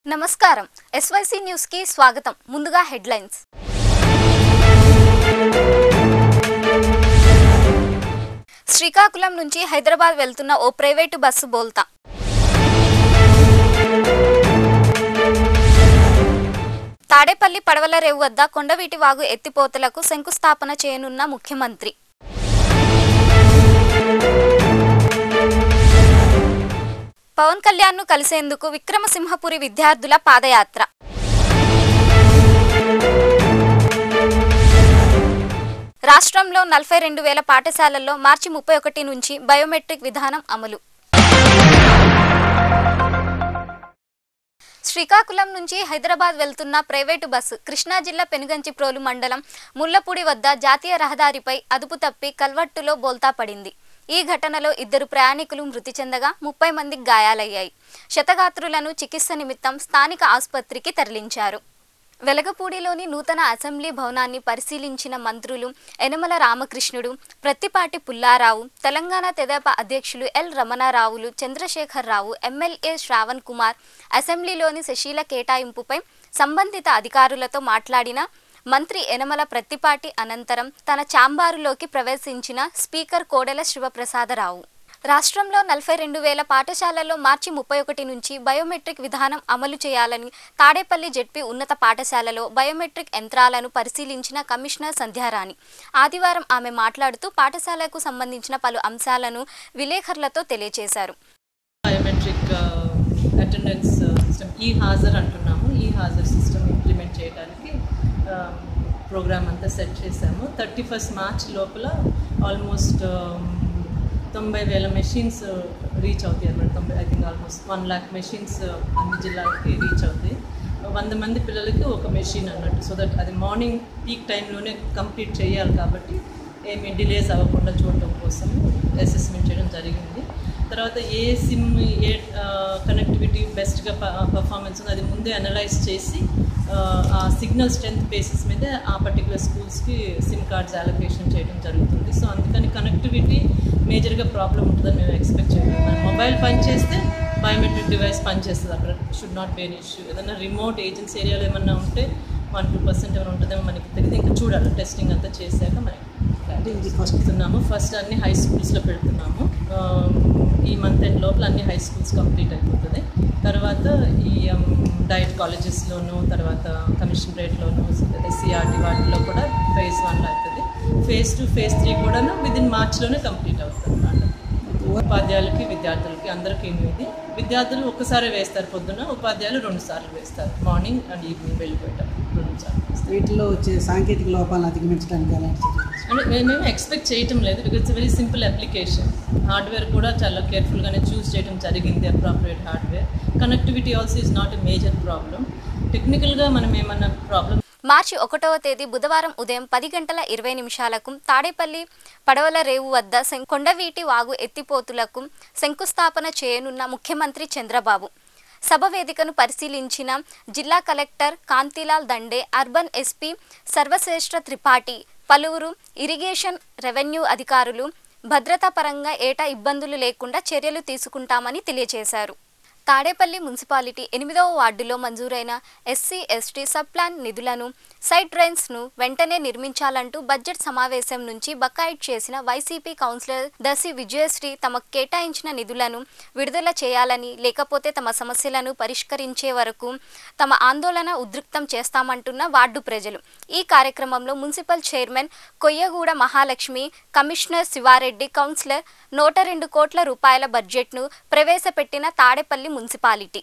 నమస్కారం SYC news కి స్వాగతం ముందుగా హెడ్లైన్స్ శ్రీకాకుళం నుంచి హైదరాబాద్ వెళ్తున్న ఓ ప్రైవేటు బస్సు బోల్తా తాడేపల్లి పడవల రేవు వద్ద కొండవీటి వాగు ఎత్తిపోతలకు శంకుస్థాపన చేయనున్న ముఖ్యమంత్రి పవన్ కళ్యాణ్ ను కలిసేందుకు విక్రమసింహపురి విద్యార్థుల పాదయాత్ర రాష్ట్రంలో నలభై రెండు వేల పాఠశాలల్లో మార్చి ముప్పై ఒకటి నుంచి బయోమెట్రిక్ విధానం అమలు శ్రీకాకుళం నుంచి హైదరాబాద్ వెళ్తున్న ప్రైవేటు బస్సు కృష్ణా జిల్లా పెనుగంచిప్రోలు మండలం ముళ్లపూడి వద్ద జాతీయ రహదారిపై అదుపు తప్పి కల్వట్టులో బోల్తా పడింది ఈ ఘటనలో ఇద్దరు ప్రయాణికులు మృతి చెందగా ముప్పై మందికి గాయాలయ్యాయి శతగాత్రులను చికిత్స నిమిత్తం స్థానిక ఆసుపత్రికి తరలించారు వెలగపూడిలోని నూతన అసెంబ్లీ భవనాన్ని పరిశీలించిన మంత్రులు యనమల రామకృష్ణుడు ప్రత్తిపాటి పుల్లారావు తెలంగాణ తెదేపా అధ్యక్షులు ఎల్ రమణారావులు చంద్రశేఖర్ రావు ఎమ్మెల్యే శ్రావణ్ కుమార్ అసెంబ్లీలోని శశీల కేటాయింపుపై సంబంధిత అధికారులతో మాట్లాడిన మంత్రి యనమల ప్రత్తిపాటి అనంతరం తన చాంబారులోకి ప్రవేశించిన స్పీకర్ కోడెల శివప్రసాదరావు రాష్ట్రంలో నలభై రెండు వేల పాఠశాలల్లో మార్చి ముప్పై ఒకటి నుంచి బయోమెట్రిక్ విధానం అమలు చేయాలని తాడేపల్లి జెడ్పీ ఉన్నత పాఠశాలలో బయోమెట్రిక్ యంత్రాలను పరిశీలించిన కమిషనర్ సంధ్యారాణి ఆదివారం ఆమె మాట్లాడుతూ పాఠశాలకు సంబంధించిన పలు అంశాలను విలేకరులతో తెలియజేశారు బయోమెట్రిక్ అటెండెన్స్ సిస్టమ్ ఈ హాజర్ అంటున్నాము ఈ హాజర్ సిస్టమ్ ఇంప్లిమెంట్ చేయడానికి ప్రోగ్రామ్ అంతా సెట్ చేశాము థర్టీ ఫస్ట్ మార్చ్ లోపల ఆల్మోస్ట్ తొంభై వేల మెషిన్స్ రీచ్ అవుతాయి అన్నమాట తొంభై I think almost one lakh machines అన్ని జిల్లాలకి రీచ్ అవుతాయి వంద మంది పిల్లలకి ఒక మెషిన్ అన్నట్టు సో దట్ అది మార్నింగ్ పీక్ టైంలోనే కంప్లీట్ చేయాలి కాబట్టి ఏమి డిలేస్ అవ్వకుండా చూడటం కోసం అసెస్మెంట్ చేయడం జరిగింది తర్వాత ఏ సిమ్ ఏ కనెక్టివిటీ బెస్ట్గా పర్ఫార్మెన్స్ ఉందో అది ముందే అనలైజ్ చేసి ఆ, ఆ సిగ్నల్ స్ట్రెంత్ బేసిస్ మీద ఆ పర్టికులర్ స్కూల్స్కి సిమ్ కార్డ్స్ అలొకేషన్ చేయడం జరుగుతుంది సో అందుకని కనెక్టివిటీ మేజర్గా ప్రాబ్లం ఉంటుందని మేము ఎక్స్పెక్ట్ చేయలేదు మన మొబైల్ పనిచేస్తే బయోమెట్రిక్ డివైస్ పనిచేస్తుంది అక్కడ should not be an issue ఏదైనా రిమోట్ ఏజెన్సీ ఏరియాలో ఏమన్నా ఉంటే వన్ టూ పర్సెంట్ ఏమైనా ఉంటుందేమో మనకి తెలియదు ఇంకా చూడాలి టెస్టింగ్ అంతా చేశాక మనకి ఇది ఫస్ట్ పెడుతున్నాము ఫస్ట్ అన్ని హై స్కూల్స్లో పెడుతున్నాము ఆ, ఈ మంత్ ఎండ్ లోపల అన్ని హై స్కూల్స్ కంప్లీట్ అయిపోతుంది తర్వాత ఈ డైట్ కాలేజెస్లోను తర్వాత కమిషనరేట్లోను ఎస్సీఆర్టీ వాటిలో కూడా ఫేజ్ వన్లో అవుతుంది ఫేజ్ టూ ఫేజ్ త్రీ కూడా విద్ ఇన్ మార్చ్లోనే కంప్లీట్ అవుతుంది అన్నమాట ఉపాధ్యాయులకి విద్యార్థులకి అందరికీ ఇది విద్యార్థులు ఒక్కసారి వేస్తారు పొద్దున ఉపాధ్యాయులు రెండు సార్లు వేస్తారు మార్నింగ్ అండ్ ఈవినింగ్ వెళ్ళిపోయేటప్పుడు రెండు సార్లు వేస్తారు వీటిలో వచ్చే సాంకేతిక లోపాలను అధిగమించడానికి ఎలాంటి చర్యలు తీసుకుంటారు? అంటే మేము మేము ఎక్స్పెక్ట్ చేయటం లేదు because it's very simple application hardware కూడా చాలా కేర్ఫుల్గానే చూస్ చేయడం జరిగింది appropriate hardware connectivity also is not a major problem టెక్నికల్గా మనం ఏమన్నా ప్రాబ్లం మార్చి ఒకటవ తేదీ బుధవారం ఉదయం పది గంటల ఇరవై నిమిషాలకు తాడేపల్లి పడవల రేవు వద్ద శం- కొండవీటి వాగు ఎత్తిపోతులకు శంకుస్థాపన చేయనున్న ముఖ్యమంత్రి చంద్రబాబు సభ వేదికను పరిశీలించిన జిల్లా collector Kantilal Dande urban SP Sarvashreshth Tripathi పలువురు ఇరిగేషన్ రెవెన్యూ అధికారులు భద్రతా పరంగా ఏటా ఇబ్బందులు లేకుండా చర్యలు తీసుకుంటామని తెలియజేశారు తాడేపల్లి మున్సిపాలిటీ ఎనిమిదవ వార్డులో మంజూరైన ఎస్సీ ఎస్టీ సబ్ ప్లాన్ నిధులను సైడ్ డ్రైన్స్ను వెంటనే నిర్మించాలంటూ బడ్జెట్ సమావేశం నుంచి బకాయిట్ చేసిన వైసీపీ కౌన్సిలర్ దసి విజయశ్రీ తమకు కేటాయించిన నిధులను విడుదల చేయాలని లేకపోతే తమ సమస్యలను పరిష్కరించే వరకు తమ ఆందోళన ఉద్రిక్తం చేస్తామంటున్న వార్డు ప్రజలు ఈ కార్యక్రమంలో municipal chairman Koyyaguda Mahalakshmi commissioner Sivareddy councillor నూట రెండు కోట్ల రూపాయల బడ్జెట్ను ప్రవేశపెట్టిన తాడేపల్లి మున్సిపాలిటీ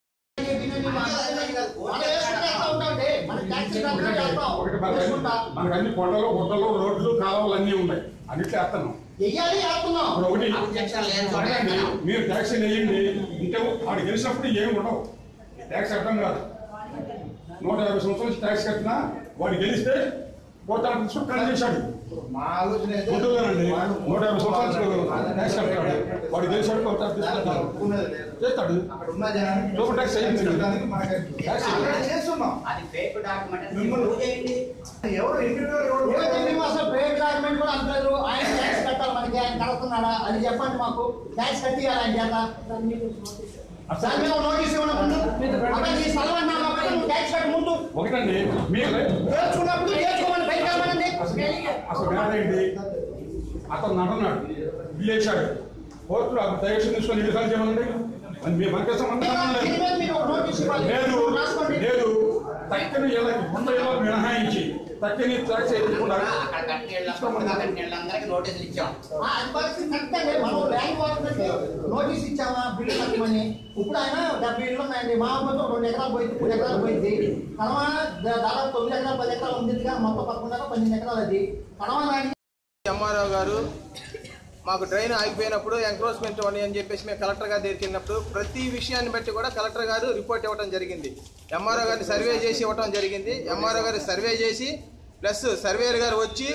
ఒకటి మనకు మనకు అన్ని కొండలు గుట్టలు రోడ్లు కాలువలు అన్నీ ఉన్నాయి అన్నిట్లో వేస్తాను వెయ్యాలి వేస్తున్నాం ఇప్పుడు ఒకటి అబ్జెక్షన్ లేదు. అడగండి, మీరు ట్యాక్స్ వేయండి ఇంటే ఆడు గెలిచినప్పుడు ఏమి ఉండవు ట్యాక్స్ అర్థం కాదు నూట యాభై సంవత్సరాల నుంచి ట్యాక్స్ కట్టినా వాడు గెలిస్తే పోతాను తీసుకుని కట్ చేశాడు మా ఆలోచన అయితే గుర్తుందండి నూట యాభై సంవత్సరాల నుంచి ట్యాక్స్ కట్టాడు వాడు గెలిచాడు పోతాను తీసుకుంటాడు ఒప్పుకున్నది లేదు. చేస్తాడు అక్కడ ఉన్న జనానికి లోపల ట్యాక్స్ వేయండి. చూడడానికి మనకి ట్యాక్స్ అక్కడ చేస్తున్నాం అది ఫేక్ డాక్యుమెంట్ అని మిమ్మల్ని- ప్రూవ్ చేయండి ఎవరు ఇంటిలో ఎవరు అసలు ప్రైవేట్ డాక్యుమెంట్ కూడా అంటారు ఆయన ట్యాక్స్ కట్టాలి మనకి ఆయన కడుతున్నాడా అది చెప్పండి మాకు ట్యాక్స్ కట్టియాలి ఆయన చేత దాని మీద నోటీస్ ఇవ్వడం ముందు అబ్బాయి నీ స్థలం అన్నా కాబట్టి నువ్వు ట్యాక్స్ కట్టు ముందు ఒకటండి మీరు నేర్చుకున్నప్పుడు నేర్చుకోమని బయట వెళ్ళమనండి అసలు మేనేంటి అతను అంటున్నాడు బిల్లేశాడు కోర్టులో అప్పుడు దయచేసి తీసుకొని ఎన్నిసార్లు చేయమనండి మరి మీ మనకే సంబంధం దీని లేదు. మీద మీకు ఒక నోటీస్ ఇవ్వాలి లేదు రాసుకోండి లేదు తక్కని ఇళ్ళకి ఉన్న ఇళ్ళకి మినహాయించి తక్కని ట్యాక్స్ వేయకుండా అక్కడ కట్టినప్పుడు కట్టినళ్ళందరికీ నోటీసులు ఇచ్చాం ఆ, అది పరిస్థితి కరెక్టే మనం ల్యాండ్ వాడుతుంటే నోటీస్ ఇచ్చామా బిల్లు కట్టమని ఇప్పుడు ఆయన డెబ్బై ఇళ్ళు ఉన్నాయండి మా మొత్తం రెండు ఎకరాలు పోయింది మూడు ఎకరాలు పోయింది కడవ దా- దాదాపు తొమ్మిది ఎకరాలు పది ఎకరాలు ఉంది మొత్తం పదకొండు ఎకరాలు పన్నెండు ఎకరాలు అది కడవ దానికి ఎంఆర్ఓ గారు మాకు డ్రైన్ ఆగిపోయినప్పుడు ఎంక్రోచ్మెంట్ అని అని చెప్పేసి మేము కలెక్టర్ గారి దగ్గరికి వెళ్ళినప్పుడు ప్రతి విషయాన్ని బట్టి కూడా కలెక్టర్ గారు రిపోర్ట్ ఇవ్వడం జరిగింది ఎంఆర్ఓ గారిని సర్వే చేసి ఇవ్వడం జరిగింది ఎంఆర్ఓ గారు సర్వే చేసి ప్లస్ సర్వేయర్ గారు వచ్చి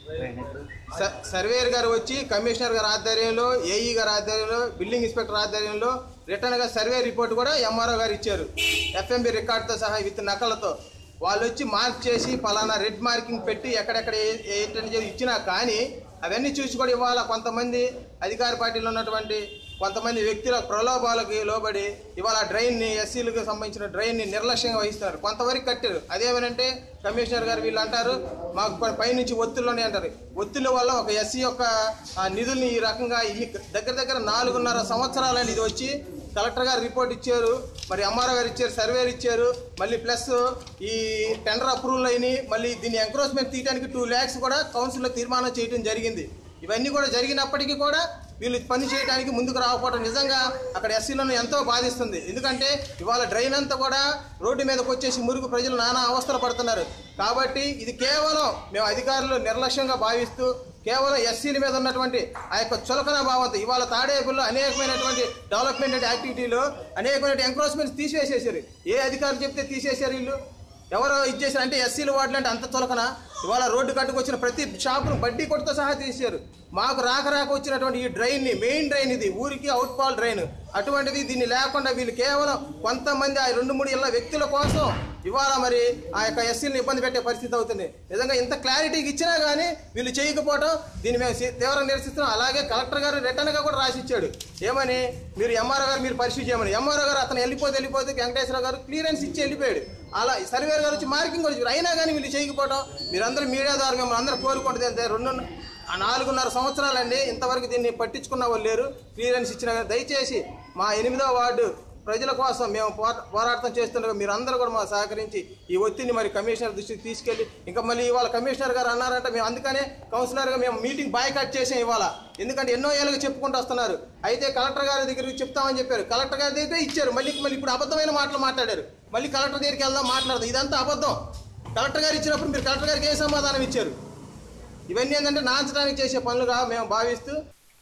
స- సర్వేయర్ గారు వచ్చి కమిషనర్ గారి ఆధ్వర్యంలో ఏఈ గారి ఆధ్వర్యంలో బిల్డింగ్ ఇన్స్పెక్టర్ ఆధ్వర్యంలో రిటర్న్ గా సర్వే రిపోర్ట్ కూడా ఎంఆర్ఓ గారు ఇచ్చారు ఎఫ్ఎంబి రికార్డుతో సహా విత్ నకలతో వాళ్ళు వచ్చి మార్క్ చేసి పలానా రెడ్ మార్కింగ్ పెట్టి ఎక్కడెక్కడ ఏ- ఏంటని చెప్పి ఇచ్చినా కానీ అవన్నీ చూసి కూడా ఇవాళ కొంతమంది అధికార పార్టీలో ఉన్నటువంటి కొంతమంది వ్యక్తుల ప్రలోభాలకు లోబడి ఇవాళ డ్రైన్ని ఎస్సీలకు సంబంధించిన డ్రైన్ని నిర్లక్ష్యంగా వహిస్తున్నారు కొంతవరకు కట్టారు అదేమనంటే కమిషనర్ గారు వీళ్ళు అంటారు మాకు పై- పైనుంచి ఒత్తిళ్ళని అంటారు ఒత్తిళ్ళ వల్ల ఒక ఎస్సీ యొక్క ఆ, నిధుల్ని ఈ రకంగా ఇన్ని దగ్గర దగ్గర నాలుగున్నర సంవత్సరాలని ఇది వచ్చి కలెక్టర్ గారు రిపోర్ట్ ఇచ్చారు మరి ఎంఆర్ఓ గారు ఇచ్చారు సర్వేర్ ఇచ్చారు మళ్ళీ ప్లస్ ఈ టెండర్ అప్రూవల్ అయినాయి మళ్ళీ దీన్ని ఎంక్రోచ్మెంట్ తీయడానికి టూ ల్యాక్స్ కూడా కౌన్సిల్లో తీర్మానం చేయడం జరిగింది ఇవన్నీ కూడా జరిగినప్పటికీ కూడా వీళ్ళు పని చేయడానికి ముందుకు రాకపోవడం నిజంగా అక్కడ ఎస్సీలను ఎంతో బాధిస్తుంది ఎందుకంటే ఇవాళ డ్రైన్ అంతా కూడా రోడ్డు మీదకి వచ్చేసి మురుగు ప్రజలు నానా అవస్థలు పడుతున్నారు కాబట్టి ఇది కేవలం మేము అధికారులు నిర్లక్ష్యంగా భావిస్తూ కేవలం ఎస్సీల మీద ఉన్నటువంటి ఆ యొక్క చులకన భావంతో ఇవాళ తాడేపుల్లో అనేకమైనటువంటి డెవలప్మెంట్ యాక్టివిటీలో అనేకమైన ఎంక్రోచ్మెంట్స్ తీసివేసేసారు ఏ అధికారులు చెప్తే తీసేశారు వీళ్ళు ఎవరో ఇచ్చేసారు అంటే ఎస్సీలు వార్డులు అంటే అంత తొలకన ఇవాళ రోడ్డు కట్టుకు వచ్చిన ప్రతి షాపును బడ్డీ కొట్టుతో సహా తీశారు మాకు రాక రాక వచ్చినటువంటి ఈ డ్రైన్ని మెయిన్ డ్రైన్ ఇది ఊరికి అవుట్ ఫాల్ డ్రైన్ అటువంటిది దీన్ని లేకుండా వీళ్ళు కేవలం కొంతమంది ఆ రెండు మూడు ఇళ్ళ వ్యక్తుల కోసం ఇవాళ మరి ఆ యొక్క ఎస్సీలను ఇబ్బంది పెట్టే పరిస్థితి అవుతుంది నిజంగా ఇంత క్లారిటీకి ఇచ్చినా కానీ వీళ్ళు చేయకపోవడం దీన్ని మేము సి- తీవ్రంగా నిరసిస్తున్నాం అలాగే కలెక్టర్ గారు రిటర్న్గా కూడా రాసి ఇచ్చాడు ఏమని మీరు ఎంఆర్ఓ గారు మీరు పరిశీలి చేయమని ఎంఆర్ఓ గారు అతను వెళ్ళిపోతే వెళ్ళిపోతే వెంకటేశ్వర గారు క్లియరెన్స్ ఇచ్చి వెళ్ళిపోయాడు అలా సర్వేర్ గారు వచ్చి మార్కింగ్ కూడా ఇచ్చారు. అయినా కానీ వీళ్ళు చేయకపోవడం మీరందరూ మీడియా ద్వారా మిమ్మల్ని అందరూ కోరుకుంటుంది అంటే రెండు ఆ నాలుగున్నర సంవత్సరాలండి ఇంతవరకు దీన్ని పట్టించుకున్న వాళ్ళు లేరు క్లియరెన్స్ ఇచ్చిన దయచేసి మా ఎనిమిదో వార్డు ప్రజల కోసం మేము పోరా- పోరాటం చేస్తుండగా మీరందరూ కూడా మాకు సహకరించి ఈ ఒత్తిడిని మరి కమిషనర్ దృష్టికి తీసుకెళ్ళి ఇంకా మళ్ళీ ఇవాళ కమిషనర్ గారు అన్నారంటే మేము అందుకనే కౌన్సిలర్గా మేము మీటింగ్ బాయ్కట్ చేసాం ఇవాళ ఎందుకంటే ఎన్నో ఏళ్ళుగా చెప్పుకుంటూ వస్తున్నారు అయితే కలెక్టర్ గారి దగ్గరికి చెప్తామని చెప్పారు కలెక్టర్ గారి దగ్గర ఇచ్చారు మళ్ళీ మళ్ళీ ఇప్పుడు అబద్ధమైన మాటలు మాట్లాడారు మళ్ళీ కలెక్టర్ దగ్గరికి వెళ్దాం మాట్లాడదాం ఇదంతా అబద్ధం కలెక్టర్ గారు ఇచ్చినప్పుడు మీరు కలెక్టర్ గారికి ఏ సమాధానం ఇచ్చారు ఇవన్నీ ఏంటంటే నాంచడానికి చేసే పనులుగా మేము భావిస్తూ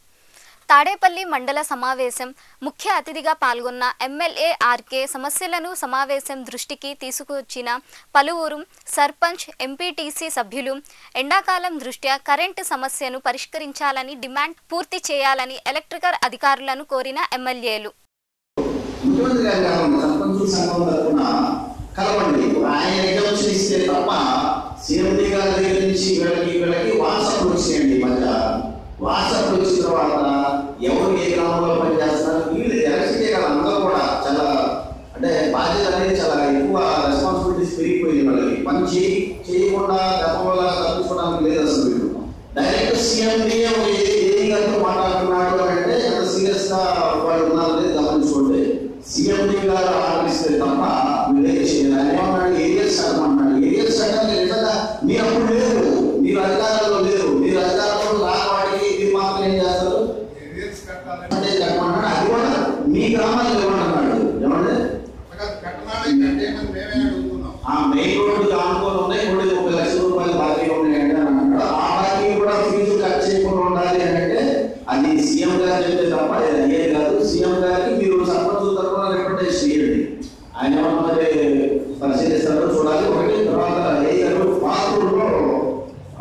తాడేపల్లి మండల సమావేశం ముఖ్య అతిథిగా పాల్గొన్న ఎమ్మెల్యే ఆర్కే సమస్యలను సమావేశం దృష్టికి తీసుకువచ్చిన పలువురు సర్పంచ్ ఎంపీటీసీ సభ్యులు ఎండాకాలం దృష్ట్యా కరెంటు సమస్యను పరిష్కరించాలని డిమాండ్ పూర్తి చేయాలని ఎలక్ట్రికల్ అధికారులను కోరిన ఎమ్మెల్యేలు ముఖ్యమంత్రి గారు కావాలి సర్పంచుల సంఘం తరఫున కలవండి ఆయన ఎగ్జామ్షన్ ఇస్తే తప్ప సీఎండి గారి దగ్గర నుంచి వీళ్ళకి వీళ్ళకి వాట్సాప్ వచ్చేయండి ఈ మధ్య వాట్సాప్ వచ్చిన తర్వాత ఎవరు ఏ గ్రామంలో పనిచేస్తున్నారు వీళ్ళు ఎలక్ట్రికే కదా అందరూ కూడా చాలా అంటే బాధ్యత అనేది చాలా ఎక్కువ రెస్పాన్సిబిలిటీస్ పెరిగిపోయింది వాళ్ళకి పని చేయి చేయకుండా గతంలో తప్పించుకోవడానికి లేదు అసలు వీళ్ళు డైరెక్ట్ సీఎండి ఏ గారితో మాట్లాడుతున్నాడు అంటే ఎంత సీరియస్ గా వాళ్ళు ఉన్నారు అనేది గమనించుకోండి సీఎండి గారు ఆలోచిస్తే తప్ప వీళ్ళే చేయలేదు ఆయన ఏమన్నాడు ఏరియల్ చట్టం అన్నాడు ఏరియల్ చట్టం నిజంగా మీరు అప్పుడు లేరు మీరు అధికారంలో లేరు మీరు అధికారంలో రాని వాటికి మీరు మాత్రం ఏం చేస్తారు అంటే కట్టమన్నాడు అది కూడా మీ గ్రామాల్లో ఇవ్వమన్నాడు ఏమంటే ఆ మెయిన్ రోడ్డు ఆనుకొని ఉన్నాయి కూడా ముప్పై లక్షల రూపాయలు బాకీ ఉన్నాయండి అని అన్నాడు ఆ బాకీ కూడా ఫీజు కట్ చేయకుండా ఉండాలి అని అంటే అది సీఎం గారు చెప్తే తప్ప అది అయ్యేది కాదు సీఎం గారికి మీరు సర్పంచ్ తరఫున రిప్రజెంటేషన్ చేయండి ఆయన ఏమన్నా మరి పరిశీలిస్తారో చూడాలి ఒకటి తర్వాత ఏ గారు పాత్రలో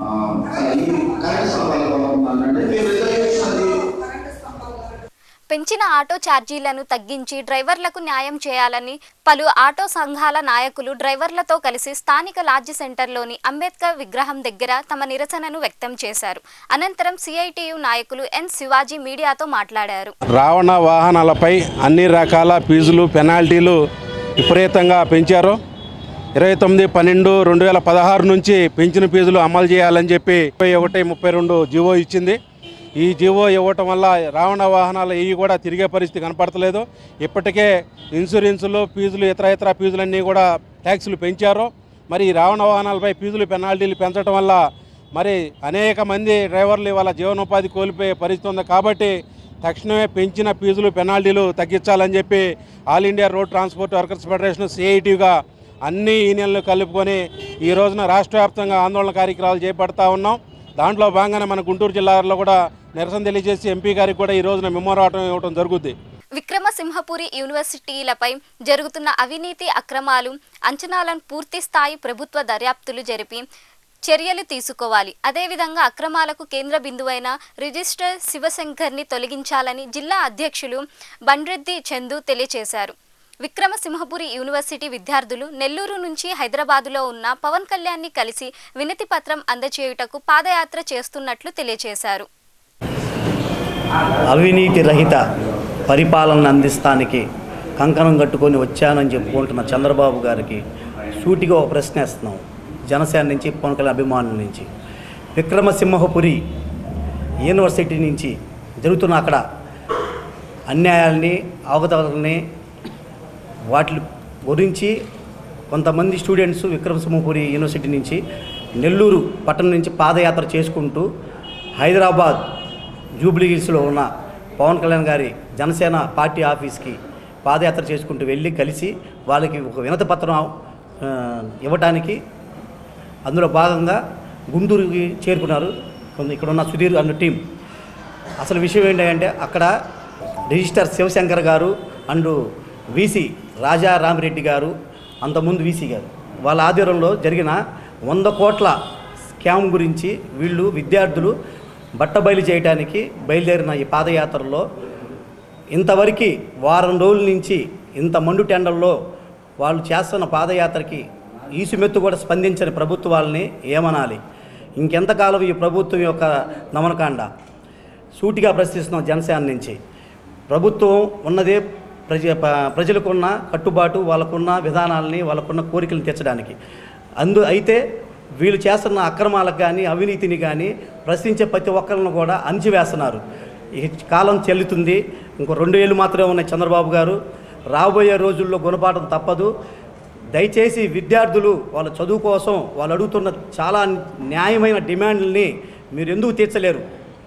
ఈ కరెంట్ స్తంభాలు అంటే మీరు రిజర్వేషన్ అది పెంచ పెంచిన ఆటో ఛార్జీలను తగ్గించి డ్రైవర్లకు న్యాయం చేయాలని పలు ఆటో సంఘాల నాయకులు డ్రైవర్లతో కలిసి స్థానిక లాడ్జ్ సెంటర్లోని అంబేద్కర్ విగ్రహం దగ్గర తమ నిరసనను వ్యక్తం చేశారు అనంతరం సిఐటియు నాయకులు ఎన్ శివాజీ మీడియాతో మాట్లాడారు రావణ వాహనాలపై అన్ని రకాల ఫీజులు పెనాల్టీలు విపరీతంగా పెంచారు ఇరవై తొమ్మిది పన్నెండు రెండు వేల పదహారు నుంచి పెంచిన ఫీజులు అమలు చేయాలని చెప్పి ముప్పై ఒకటి ముప్పై రెండు జీవో ఇచ్చింది ఈ జీవో ఇవ్వటం వల్ల రావణ వాహనాలు ఇవి కూడా తిరిగే పరిస్థితి కనపడతలేదు ఇప్పటికే ఇన్సూరెన్సులు ఫీజులు ఇతర ఇతర ఫీజులన్నీ కూడా ట్యాక్సులు పెంచారు మరి ఈ రావణ వాహనాలపై ఫీజులు పెనాల్టీలు పెంచడం వల్ల మరి అనేక మంది డ్రైవర్లు ఇవాళ జీవనోపాధి కోల్పోయే పరిస్థితి ఉంది కాబట్టి తక్షణమే పెంచిన ఫీజులు పెనాల్టీలు తగ్గించాలని చెప్పి all India road transport workers federation సిఐటిగా అన్ని యూనియన్లు కలుపుకొని ఈ రోజున రాష్ట్ర వ్యాప్తంగా ఆందోళన కార్యక్రమాలు చేపడతా ఉన్నాం దాంట్లో భాగంగానే మన గుంటూరు జిల్లాలో కూడా నిరసన తెలియజేసి ఎంపీ గారికి కూడా ఈ రోజున మెమోరాటం ఇవ్వడం జరుగుద్ది విక్రమసింహపురి యూనివర్సిటీలపై జరుగుతున్న అవినీతి అక్రమాలు అంచనాలను పూర్తి స్థాయి ప్రభుత్వ దర్యాప్తులు జరిపి చర్యలు తీసుకోవాలి అదేవిధంగా అక్రమాలకు కేంద్ర బిందువైన రిజిస్టర్ శివశంకర్ని తొలగించాలని జిల్లా అధ్యక్షులు బండ్రెడ్డి చందు తెలియజేశారు విక్రమసింహపురి యూనివర్సిటీ విద్యార్థులు నెల్లూరు నుంచి హైదరాబాదులో ఉన్న పవన్ కళ్యాణ్ని కలిసి వినతి పత్రం అందజేయుటకు పాదయాత్ర చేస్తున్నట్లు తెలియజేశారు అవినీతి రహిత పరిపాలన అందిస్తానికి కంకణం కట్టుకొని వచ్చానని చెప్పుకుంటున్న చంద్రబాబు గారికి సూటిగా ఒక ప్రశ్న వేస్తున్నాం జనసేన నుంచి పవన్ కళ్యాణ్ అభిమానుల నుంచి విక్రమసింహపురి యూనివర్సిటీ నుంచి జరుగుతున్న అక్కడ అన్యాయాల్ని అవకతవకల్ని వాటి గురించి కొంతమంది స్టూడెంట్స్ విక్రమసింహపురి యూనివర్సిటీ నుంచి నెల్లూరు పట్టణం నుంచి పాదయాత్ర చేసుకుంటూ హైదరాబాద్ జూబ్లీ హిల్స్లో ఉన్న పవన్ కళ్యాణ్ గారి జనసేన పార్టీ ఆఫీస్కి పాదయాత్ర చేసుకుంటూ వెళ్ళి కలిసి వాళ్ళకి ఒక వినతి పత్రం ఆ, ఇవ్వటానికి అందులో భాగంగా గుంటూరుకి చేరుకున్నారు కొంత ఇక్కడ ఉన్న సుధీర్ అన్న టీం అసలు విషయం ఏంటంటే అక్కడ రిజిస్టర్ శివశంకర్ గారు అండ్ వీసీ రాజా రామిరెడ్డి గారు అంతకుముందు వీసీ గారు వాళ్ళ ఆధ్వర్యంలో జరిగిన వంద కోట్ల స్కామ్ గురించి వీళ్ళు విద్యార్థులు బట్టబయలు చేయడానికి బయలుదేరిన ఈ పాదయాత్రలో ఇంతవరకు వారం రోజుల నుంచి ఇంత మండు టెండల్లో వాళ్ళు చేస్తున్న పాదయాత్రకి ఈసుమెత్తు కూడా స్పందించని ప్రభుత్వాలని ఏమనాలి ఇంకెంతకాలం ఈ ప్రభుత్వం యొక్క నమనకాండ సూటిగా ప్రశ్నిస్తున్నాం జనసేన నుంచి ప్రభుత్వం ఉన్నదే ప్రజ ప- ప్రజలకున్న కట్టుబాటు వాళ్ళకున్న విధానాలని వాళ్ళకున్న కోరికలను తీర్చడానికి అందు అయితే వీళ్ళు చేస్తున్న అక్రమాలకు కానీ అవినీతిని కానీ ప్రశ్నించే ప్రతి ఒక్కరిని కూడా అణిచివేస్తున్నారు ఈ కాలం చెల్లుతుంది ఇంకో రెండు ఏళ్ళు మాత్రమే ఉన్నాయి చంద్రబాబు గారు రాబోయే రోజుల్లో గుణపాఠం తప్పదు దయచేసి విద్యార్థులు వాళ్ళ చదువు కోసం వాళ్ళు అడుగుతున్న చాలా న్యాయమైన డిమాండ్లని మీరు ఎందుకు తీర్చలేరు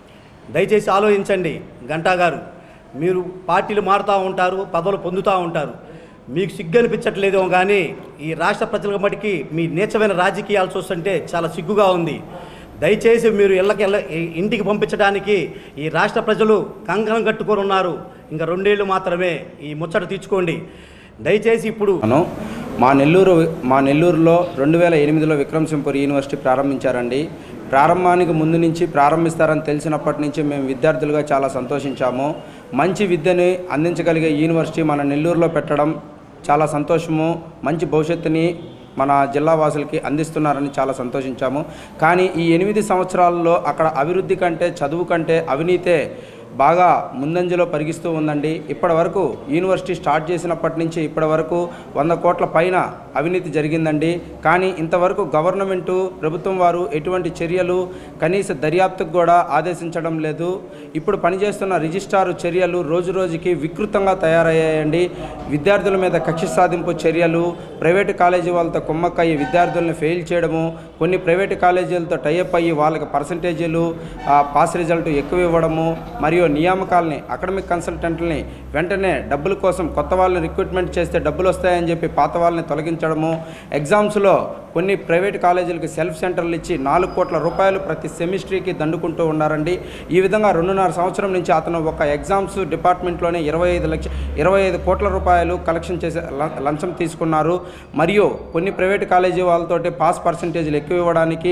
దయచేసి ఆలోచించండి గంటా గారు మీరు పార్టీలు మారుతూ ఉంటారు పదవులు పొందుతూ ఉంటారు మీకు సిగ్గు అనిపించట్లేదేమో కానీ ఈ రాష్ట్ర ప్రజలకు మటుకి మీ నీచమైన రాజకీయాలు చూస్తుంటే చాలా సిగ్గుగా ఉంది దయచేసి మీరు ఇళ్ళకి ఇళ్ళ ఇంటికి పంపించడానికి ఈ రాష్ట్ర ప్రజలు కంకణం కట్టుకొని ఉన్నారు ఇంకా రెండేళ్ళు మాత్రమే ఈ ముచ్చట తీర్చుకోండి దయచేసి ఇప్పుడు అను మా నెల్లూరు మా నెల్లూరులో రెండు వేల ఎనిమిదిలో విక్రమసింహపురి యూనివర్సిటీ ప్రారంభించారండి ప్రారంభానికి ముందు నుంచి ప్రారంభిస్తారని తెలిసినప్పటి నుంచి మేము విద్యార్థులుగా చాలా సంతోషించాము మంచి విద్యని అందించగలిగే యూనివర్సిటీ మన నెల్లూరులో పెట్టడం చాలా సంతోషము మంచి భవిష్యత్తుని మన జిల్లా వాసులకి అందిస్తున్నారని చాలా సంతోషించాము కానీ ఈ ఎనిమిది సంవత్సరాల్లో అక్కడ అభివృద్ధి కంటే చదువు కంటే అవినీతే బాగా ముందంజలో పరిగిస్తూ ఉందండి ఇప్పటి వరకు యూనివర్సిటీ స్టార్ట్ చేసినప్పటి నుంచి ఇప్పటి వరకు వంద కోట్ల పైన అవినీతి జరిగిందండి కానీ ఇంతవరకు గవర్నమెంటు ప్రభుత్వం వారు ఎటువంటి చర్యలు కనీస దర్యాప్తుకు కూడా ఆదేశించడం లేదు ఇప్పుడు పనిచేస్తున్న రిజిస్ట్రారు చర్యలు రోజు రోజుకి వికృతంగా తయారయ్యాయండి విద్యార్థుల మీద కక్ష సాధింపు చర్యలు ప్రైవేటు కాలేజీ వాళ్ళతో కుమ్మక్కయ్యి విద్యార్థులను ఫెయిల్ చేయడము కొన్ని ప్రైవేటు కాలేజీలతో టైఅప్ అయ్యి వాళ్ళకి పర్సంటేజీలు ఆ, పాస్ రిజల్ట్ ఎక్కువ ఇవ్వడము మరియు నియామకాలని అకాడమిక్ కన్సల్టెంట్లని వెంటనే డబ్బుల కోసం కొత్త వాళ్ళని రిక్రూట్మెంట్ చేస్తే డబ్బులు వస్తాయని చెప్పి పాత వాళ్ళని తొలగించడము ఎగ్జామ్స్లో కొన్ని ప్రైవేట్ కాలేజీలకి సెల్ఫ్ సెంటర్లు ఇచ్చి నాలుగు కోట్ల రూపాయలు ప్రతి సెమిస్ట్రీకి దండుకుంటూ ఉన్నారండి ఈ విధంగా రెండున్నర సంవత్సరం నుంచి అతను ఒక ఎగ్జామ్స్ డిపార్ట్మెంట్లోనే ఇరవై ఐదు లక్ష ఇరవై ఐదు కోట్ల రూపాయలు కలెక్షన్ చేసే ల- లంచం తీసుకున్నారు మరియు కొన్ని ప్రైవేట్ కాలేజీ వాళ్ళతోటి పాస్ పర్సంటేజ్లు ఎక్కువ ఇవ్వడానికి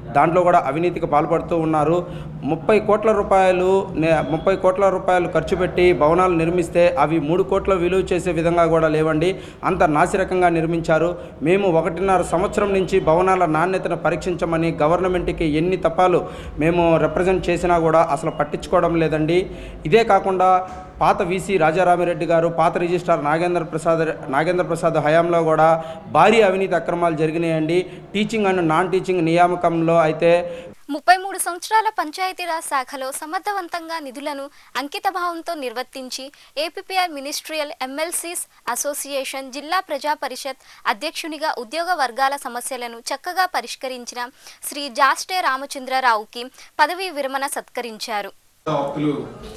దాంట్లో కూడా అవినీతికి పాల్పడుతూ ఉన్నారు ముప్పై కోట్ల రూపాయలు నే- ముప్పై కోట్ల రూపాయలు ఖర్చు పెట్టి భవనాలు నిర్మిస్తే అవి మూడు కోట్ల విలువ చేసే విధంగా కూడా లేవండి అంత నాసిరకంగా నిర్మించారు మేము ఒకటిన్నర సంవత్సరం నుంచి భవనాల నాణ్యతను పరీక్షించమని గవర్నమెంట్కి ఎన్ని తపాలు మేము రిప్రజెంట్ చేసినా కూడా అసలు పట్టించుకోవడం లేదండి ఇదే కాకుండా పాత వీసీ రాజారామిరెడ్డి గారు పాత రిజిస్ట్రార్ నాగేంద్ర ప్రసాద్ నాగేంద్ర ప్రసాద్ హయాంలో కూడా భారీ అవినీతి అక్రమాలు జరిగినాయండి టీచింగ్ అండ్ నాన్ టీచింగ్ నియామకంలో అయితే ముప్పై మూడు సంవత్సరాల పంచాయతీరాజ్ శాఖలో సమర్థవంతంగా నిధులను అంకితభావంతో నిర్వర్తించి ఏపీపీఆర్ మినిస్ట్రియల్ ఎమ్మెల్సీస్ అసోసియేషన్ జిల్లా ప్రజా పరిషత్ అధ్యక్షునిగా ఉద్యోగ వర్గాల సమస్యలను చక్కగా పరిష్కరించిన శ్రీ జాస్టే రామచంద్రరావుకి పదవీ విరమణ సత్కరించారు హక్కులు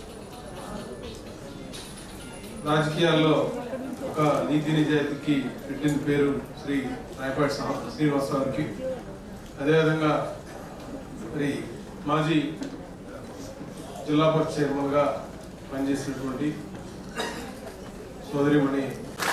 రాజకీయాల్లో ఒక నీతి నిజాయితీకి పెట్టిన పేరు శ్రీ రాయపాటి శ్రీ- శ్రీనివాసరావుకి అదేవిధంగా మరి మాజీ జిల్లా పరిషత్ చైర్మన్గా పనిచేసినటువంటి సోదరిమణి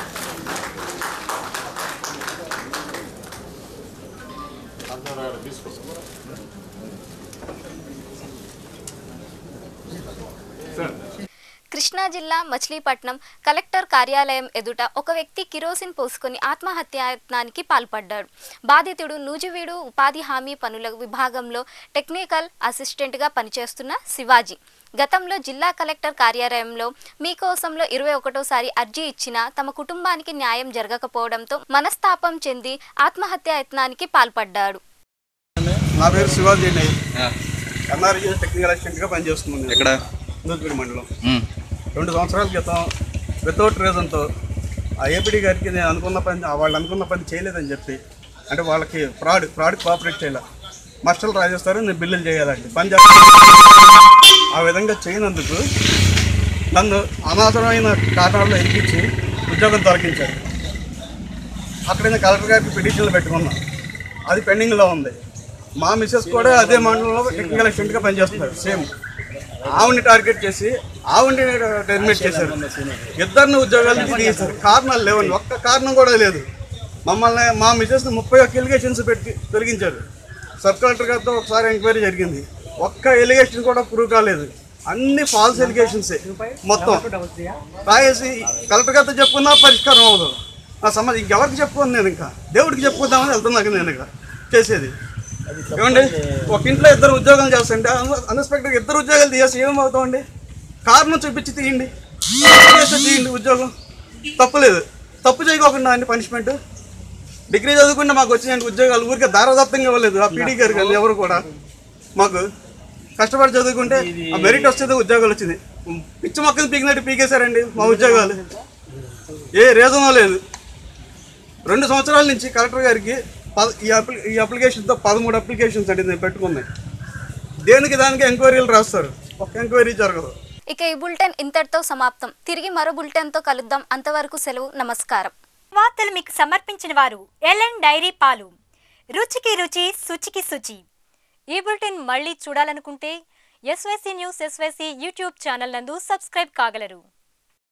కృష్ణా జిల్లా మచిలీపట్నం కలెక్టర్ కార్యాలయం ఎదుట ఒక వ్యక్తి కిరోసిన్ పోసుకొని ఆత్మహత్యాయత్నానికి పాల్పడ్డాడు బాధితుడు నూజివీడు ఉపాధి హామీ పనుల విభాగంలో టెక్నికల్ అసిస్టెంట్గా పనిచేస్తున్న శివాజీ గతంలో జిల్లా కలెక్టర్ కార్యాలయంలో మీకోసంలో ఇరవై ఒకటోసారి అర్జీ ఇచ్చినా తమ కుటుంబానికి న్యాయం జరగకపోవడంతో మనస్తాపం చెంది ఆత్మహత్యాయత్నానికి పాల్పడ్డాడు నా పేరు శివాజీ అండి ఎన్ఆర్జీ టెక్నికల్ అసిస్టెంట్గా పనిచేస్తున్నాను ఎక్కడ నూతిపేట మండలం రెండు సంవత్సరాల క్రితం వితౌట్ రీజన్తో ఆ ఏపీడీ గారికి నేను అనుకున్న పని వాళ్ళు అనుకున్న పని చేయలేదని చెప్పి అంటే వాళ్ళకి ఫ్రాడ్ ఫ్రాడ్ కోఆపరేట్ చేయాలి మస్టర్లు రాజేస్తారు నేను బిల్లులు చేయాలండి పని చేస్తాను ఆ విధంగా చేయనందుకు నన్ను అనవసరమైన కారణాల్లో ఎరిగించి ఉద్యోగం తొలగించారు అక్కడ నేను కలెక్టర్ గారికి పిటిషన్లు పెట్టుకున్నా అది పెండింగ్లో ఉంది మా మిస్సెస్ కూడా అదే మండలంలో టెక్నికల్ అసిస్టెంట్గా పనిచేస్తున్నారు సేమ్ ఆవిడని టార్గెట్ చేసి ఆవిడని టెర్మినేట్ చేశారు ఇద్దరిని ఉద్యోగాల నుంచి తీశారు కారణాలు లేవండి ఒక్క కారణం కూడా లేదు మమ్మల్ని మా మిస్సెస్ని ముప్పై ఒక్క ఎలిగేషన్స్ పెట్టి తొలగించారు సబ్ కలెక్టర్ గారితో ఒకసారి ఎంక్వైరీ జరిగింది ఒక్క ఎలిగేషన్ కూడా ప్రూవ్ కాలేదు అన్ని ఫాల్స్ ఎలిగేషన్సే మొత్తం రాయేసి కలెక్టర్ గారితో చెప్పుకున్నా పరిష్కారం అవ్వదు నా సమస్య ఇంకెవరికి చెప్పుకోను నేను ఇంకా దేవుడికి చెప్పుకుందామని వెళ్తున్నాను నేను ఇక్కడ చేసేది ఏమండి ఒక ఇంట్లో ఇద్దరు ఉద్యోగాలు చేస్తుంటే అన్ఎక్స్పెక్టెడ్ ఇద్దరు ఉద్యోగాలు తీసేసి ఏమవుతామండి కారణం చూపించి తీయండి చేస్తే తీయండి ఉద్యోగం తప్పులేదు తప్పు చేయకోకుండా అండి పనిష్మెంట్ డిగ్రీ చదువుకుంటే మాకు వచ్చిన ఉద్యోగాలు ఊరికే దారదత్తంగా ఇవ్వలేదు ఆ పీడీ గారు కానీ ఎవరు కూడా మాకు కష్టపడి చదువుకుంటే ఆ మెరిట్ వస్తే ఉద్యోగాలు వచ్చింది పిచ్చి మొక్కలు పీకినట్టు పీకేశారండి మా ఉద్యోగాలు ఏ రీజన్ లేదు రెండు సంవత్సరాల నుంచి కలెక్టర్ గారికి పద- ఈ అప్లి ఈ అప్లికేషన్తో పదమూడు అప్లికేషన్స్ అండి నేను పెట్టుకున్నాయి దేనికి దానికి ఎంక్వైరీలు రాస్తారు ఒక ఎంక్వైరీ జరగదు ఇక ఈ బులెటిన్ ఇంతటితో సమాప్తం తిరిగి మరో బులెటిన్తో కలుద్దాం అంతవరకు సెలవు నమస్కారం వార్తలు మీకు సమర్పించిన వారు ఎల్ఎన్ డైరీ పాలు రుచికి రుచి శుచికి శుచి ఈ బులెటిన్ మళ్ళీ చూడాలనుకుంటే SYC news SYC YouTube channel నందు సబ్స్క్రైబ్ కాగలరు